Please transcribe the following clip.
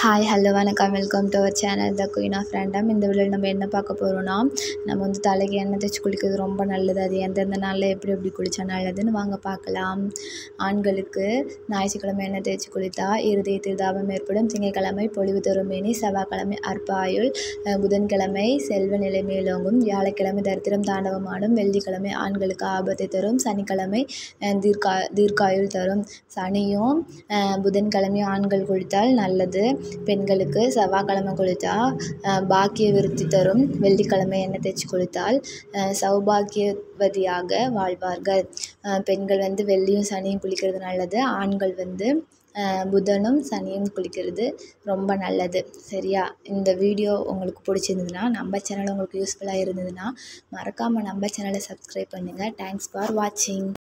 hi hello வணக்கம் welcome to our channel the queen of random இந்த வீடியோவில் நம்ம என்ன பார்க்க போகிறோம்னா நம்ம வந்து தலைக்கு எண்ணெய் தேய்ச்சி குளிக்கிறது ரொம்ப நல்லது அது எந்தெந்த நாளில் எப்படி எப்படி குளித்தா நல்லதுன்னு வாங்க பார்க்கலாம் ஆண்களுக்கு ஞாயிற்றுக்கிழமை எண்ணெய் தேய்ச்சி குளித்தா இருதயத்தில் தாபம் ஏற்படும் திங்கட்கிழமை பொலிவு தரும் மேனி செவ்வாய்க்கிழமை அற்ப ஆயுள் அஹ் புதன்கிழமை செல்வ நிலை மேலோங்கும் வியாழக்கிழமை தரித்திரம் தாண்டவமாடும் வெள்ளிக்கிழமை ஆண்களுக்கு ஆபத்தை தரும் சனிக்கிழமை அஹ் தீர்க்கா தீர்க்காயுள் தரும் சனியும் அஹ் புதன்கிழமையும் ஆண்கள் குளித்தால் நல்லது பெண்களுக்கு செவ்வாய்க்கிழமை குளித்தா அஹ் பாக்கிய விருத்தி தரும் வெள்ளிக்கிழமை எண்ணெய் தேய்ச்சி குளித்தால் அஹ் சௌபாக்கியவதியாக வாழ்வார்கள் அஹ் பெண்கள் வந்து வெள்ளியும் சனியும் குளிக்கிறது நல்லது ஆண்கள் வந்து அஹ் புதனும் சனியும் குளிக்கிறது ரொம்ப நல்லது சரியா இந்த வீடியோ உங்களுக்கு பிடிச்சிருந்ததுன்னா நம்ம சேனல் உங்களுக்கு யூஸ்ஃபுல்லாக இருந்ததுன்னா மறக்காமல் நம்ம சேனலை சப்ஸ்கிரைப் பண்ணுங்கள் தேங்க்ஸ் ஃபார் வாட்சிங்